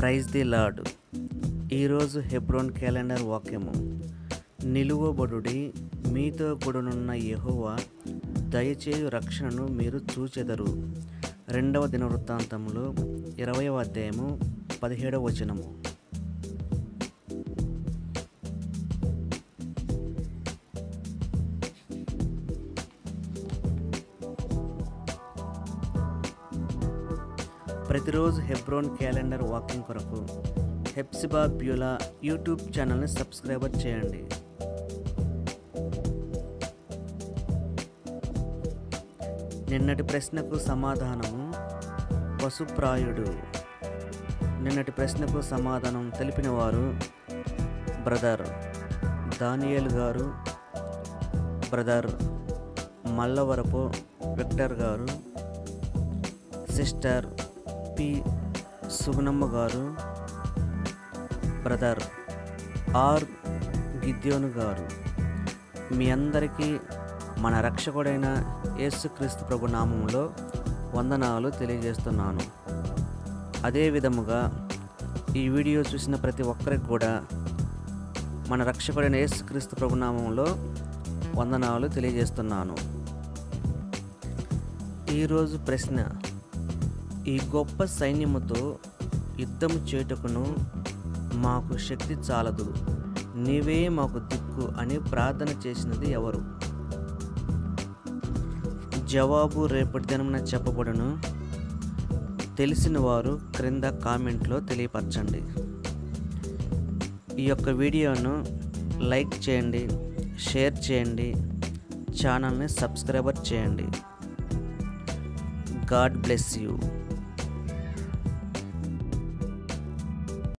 praise the lord ఈరోజు Hebron calendar వాక్యము నిలువబడుడి మీతో కూడనున్న యెహోవా దయచేయు రక్షణను మీరు చూచెదరు రెండవ దినవృత్తాంతంలో ఇరవయవ అధ్యాయము పదిహేడవ వచనము ప్రతిరోజు హెబ్రోన్ క్యాలెండర్ వాకింగ్ కొరకు హెప్సిబా బ్యూలా యూట్యూబ్ ఛానల్ని సబ్స్క్రైబర్ చేయండి నిన్నటి ప్రశ్నకు సమాధానము పశుప్రాయుడు నిన్నటి ప్రశ్నకు సమాధానం తెలిపిన వారు బ్రదర్ దానియేల్ గారు బ్రదర్ మల్లవరపు విక్టర్ గారు సిస్టర్ పి సుగుణమ్మ గారు బ్రదర్ ఆర్ గిద్యోను గారు మీ అందరికీ మన రక్షకుడైన యేసుక్రీస్తు ప్రభు నామంలో వందనాలు తెలియజేస్తున్నాను అదే విధముగా ఈ వీడియో చూసిన ప్రతి ఒక్కరికి కూడా మన రక్షకుడైన యేసుక్రీస్తు ప్రభు నామంలో వందనాలు తెలియజేస్తున్నాను ఈరోజు ప్రశ్న ఈ గొప్ప సైన్యముతో యుద్ధము చేయుటకును మాకు శక్తి చాలదు నీవే మాకు దిక్కు అని ప్రార్థన చేసినది ఎవరు జవాబు రేపటి దినమున చెప్పబడును తెలిసిన వారు క్రింద కామెంట్లో తెలియపరచండి ఈ యొక్క వీడియోను లైక్ చేయండి షేర్ చేయండి ఛానల్ని సబ్స్క్రైబర్ చేయండి గాడ్ బ్లెస్ యూ